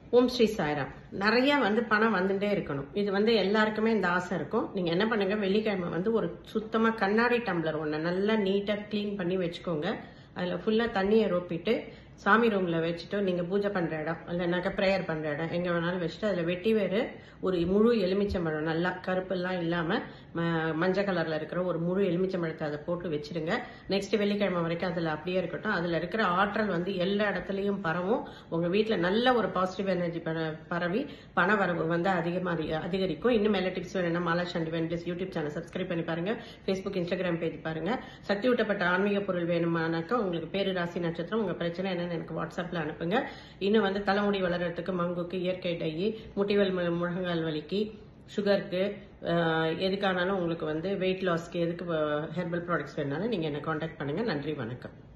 ஓம் ஸ்ரீ சாய்ராம் நிறைய வந்து பணம் வந்துட்டே இருக்கணும் இது வந்து எல்லாருக்குமே இந்த ஆசை இருக்கும் நீங்க என்ன பண்ணுங்க வெள்ளிக்கிழமை வந்து ஒரு சுத்தமா கண்ணாடி டம்ளர் ஒண்ணு நல்லா நீட்டா க்ளீன் பண்ணி வச்சுக்கோங்க அதுல ஃபுல்லா தண்ணியை ரொப்பிட்டு சாமி ரூம்ல வச்சுட்டு நீங்க பூஜை பண்ற இடம் இல்லைனாக்கா ப்ரேயர் பண்ற இடம் எங்க வேணாலும் வச்சுட்டு அதுல வெட்டி வேறு ஒரு முழு எலுமிச்சம்பழம் நல்லா கருப்பெல்லாம் இல்லாம ம- மஞ்சள் கலர்ல இருக்கிற ஒரு முழு எலுமிச்சம்பழத்தை அதை போட்டு வச்சிருங்க நெக்ஸ்ட் வெள்ளிக்கிழமை வரைக்கும் அதுல அப்படியே இருக்கட்டும் அதுல இருக்கிற ஆற்றல் வந்து எல்லா இடத்துலயும் பரவும் உங்க வீட்ல நல்ல ஒரு பாசிட்டிவ் எனர்ஜி பரவி பண வரவு வந்து அதிகமா அதிக- அதிகரிக்கும் இன்னும் மேல டிப்ஸ் வேணும்னா மாலா சண்டி வெண்டிஸ் யூடியூப் சேனல் சப்ஸ்கிரைப் பண்ணி பாருங்க ஃபேஸ்புக் இன்ஸ்டாகிராம் பேஜ் பாருங்க சக்தி ஊட்டப்பட்ட ஆன்மீக பொருள் வேணுமானாக்கா உங்களுக்கு பேரு ராசி நட்சத்திரம் உங்க பிரச்சனை என்னன்னு எனக்கு வாட்ஸ்அப்ல அனுப்புங்க இன்னும் வந்து தலைமுடி வளர்றதுக்கு மங்குக்கு இயற்கை டை முட்டிவல் மு- முழங்கால் வலிக்கு சுகருக்கு எதுக்கானாலும் உங்களுக்கு வந்து வெயிட் லாஸ்க்கு எதுக்கு ஹெர்பல் ப்ராடக்ட்ஸ் வேணாலும் நீங்க என்ன காண்டாக்ட் பண்ணுங்க நன்றி வணக்கம்